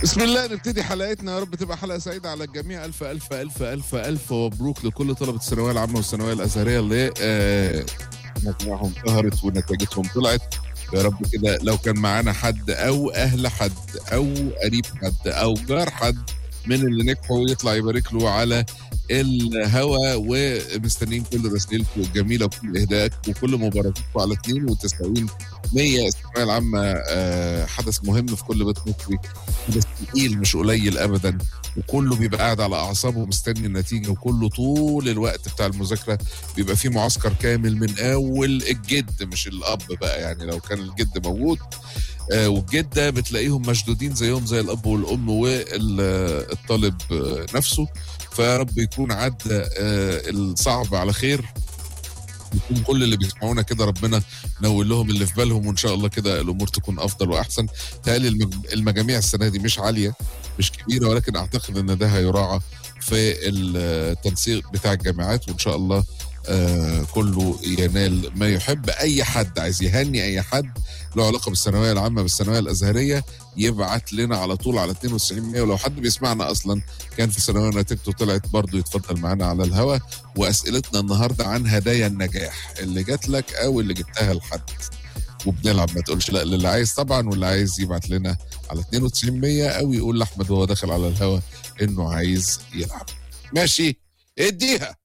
بسم الله نبتدي حلقتنا يا رب تبقى حلقه سعيده على الجميع الف الف الف الف الف مبروك لكل طلبه الثانويه العامه والثانويه الازهريه اللي آه، مجموعهم ظهرت ونتائجهم طلعت يا رب كده لو كان معانا حد او اهل حد او قريب حد او جار حد من اللي نجحوا يطلع يبارك له على الهوا ومستنيين كل رسائلكم الجميله وكل اهداءاتكم وكل مباراتكم على 92 100 الثانويه العامه آه، حدث مهم في كل بيت مصري حدث تقيل مش قليل ابدا وكله بيبقى قاعد على اعصابه مستني النتيجه وكله طول الوقت بتاع المذاكره بيبقى فيه معسكر كامل من اول الجد مش الاب بقى يعني لو كان الجد موجود آه، والجده بتلاقيهم مشدودين زيهم زي الاب والام والطالب آه، نفسه فيا رب يكون عدى آه، الصعب على خير يكون كل اللي بيسمعونا كده ربنا نول لهم اللي في بالهم وان شاء الله كده الامور تكون افضل واحسن تهيألي المج- المجاميع السنه دي مش عاليه مش كبيره ولكن اعتقد ان ده هيراعى في التنسيق بتاع الجامعات وان شاء الله آه كله ينال ما يحب اي حد عايز يهني اي حد له علاقه بالثانويه العامه بالثانويه الازهريه يبعت لنا على طول على 92 100 ولو حد بيسمعنا اصلا كان في ثانويه نتيجته طلعت برضه يتفضل معانا على الهوا واسئلتنا النهارده عن هدايا النجاح اللي جات لك او اللي جبتها لحد وبنلعب ما تقولش لا للي عايز طبعا واللي عايز يبعت لنا على 92 100 او يقول لاحمد وهو داخل على الهوا انه عايز يلعب ماشي اديها